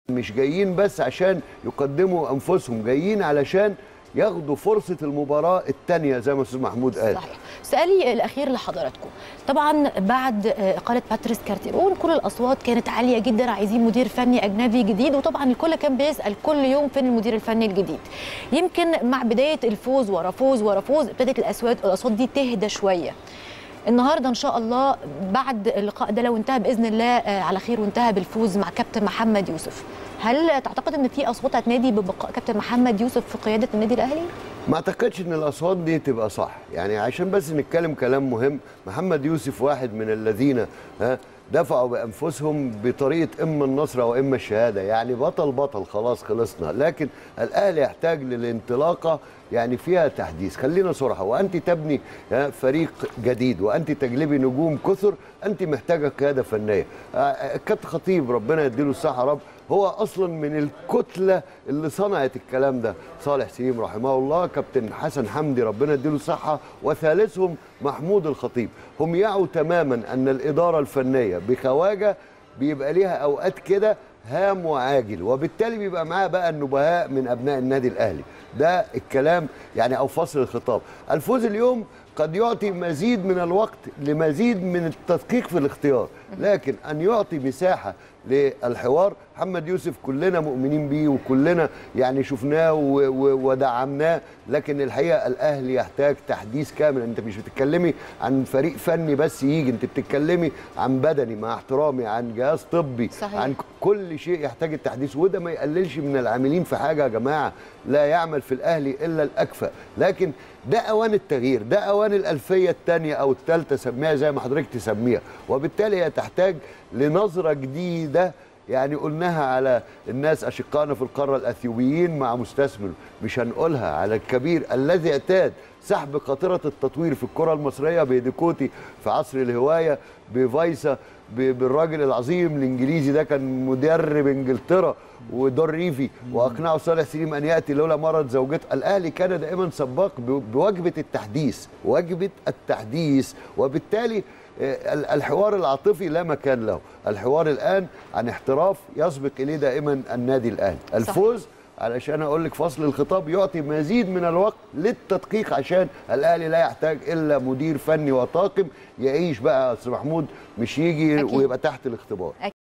مش جايين بس عشان يقدموا انفسهم جايين علشان ياخدوا فرصه المباراه الثانيه زي ما استاذ محمود قال صحيح سؤالي الاخير لحضراتكم طبعا بعد اقاله باتريس كارتيرون كل الاصوات كانت عاليه جدا عايزين مدير فني اجنبي جديد وطبعا الكل كان بيسال كل يوم فين المدير الفني الجديد يمكن مع بدايه الفوز ورا فوز ورا فوز ابتدت الاصوات الاصوات دي تهدى شويه النهارده ان شاء الله بعد اللقاء ده لو انتهى باذن الله على خير وانتهى بالفوز مع كابتن محمد يوسف هل تعتقد ان في اصوات هتنادي ببقاء كابتن محمد يوسف في قياده النادي الاهلي؟ ما اعتقدش ان الاصوات دي تبقى صح يعني عشان بس نتكلم كلام مهم محمد يوسف واحد من الذين ها دفعوا بانفسهم بطريقه اما النصر او اما الشهاده يعني بطل بطل خلاص خلصنا لكن الاهلي يحتاج للانطلاقه يعني فيها تحديث خلينا صراحه وانت تبني فريق جديد وانت تجلبي نجوم كثر انت محتاجه قياده فنيه كابتن خطيب ربنا يديله الصحه رب هو اصلا من الكتله اللي صنعت الكلام ده صالح سليم رحمه الله كابتن حسن حمدي ربنا يديله الصحه وثالثهم محمود الخطيب هم يعوا تماما ان الاداره الفنيه بخواجه بيبقى ليها اوقات كده هام وعاجل وبالتالي بيبقى معاه بقى النبهاء من ابناء النادي الاهلي ده الكلام يعني او فصل الخطاب الفوز اليوم قد يعطي مزيد من الوقت لمزيد من التدقيق في الاختيار لكن ان يعطي مساحه للحوار محمد يوسف كلنا مؤمنين بيه وكلنا يعني شفناه ودعمناه لكن الحقيقه الاهلي يحتاج تحديث كامل انت مش بتتكلمي عن فريق فني بس يجي انت بتتكلمي عن بدني مع احترامي عن جهاز طبي صحيح. عن كل شيء يحتاج التحديث وده ما يقللش من العاملين في حاجه يا جماعه لا يعمل في الاهلي الا الاكفأ لكن ده اوان التغيير ده اوان الالفيه الثانيه او الثالثه سميها زي ما حضرتك تسميها وبالتالي هي تحتاج لنظره جديده يعني قلناها على الناس اشقائنا في القاره الاثيوبيين مع مستثمر مش هنقولها على الكبير الذي اعتاد سحب قاطره التطوير في الكره المصريه بهيديكوتي في عصر الهوايه بفايسا بالراجل العظيم الانجليزي ده كان مدرب انجلترا ودور ريفي واقنعه صالح سليم ان ياتي لولا مرض زوجته الاهلي كان دائما سباق بوجبه التحديث وجبه التحديث وبالتالي الحوار العاطفي لا مكان له الحوار الان عن احتراف يسبق اليه دائما النادي الاهلي الفوز علشان اقول لك فصل الخطاب يعطي مزيد من الوقت للتدقيق عشان الاهلي لا يحتاج الا مدير فني وطاقم يعيش بقى استاذ محمود مش يجي أكيد. ويبقى تحت الاختبار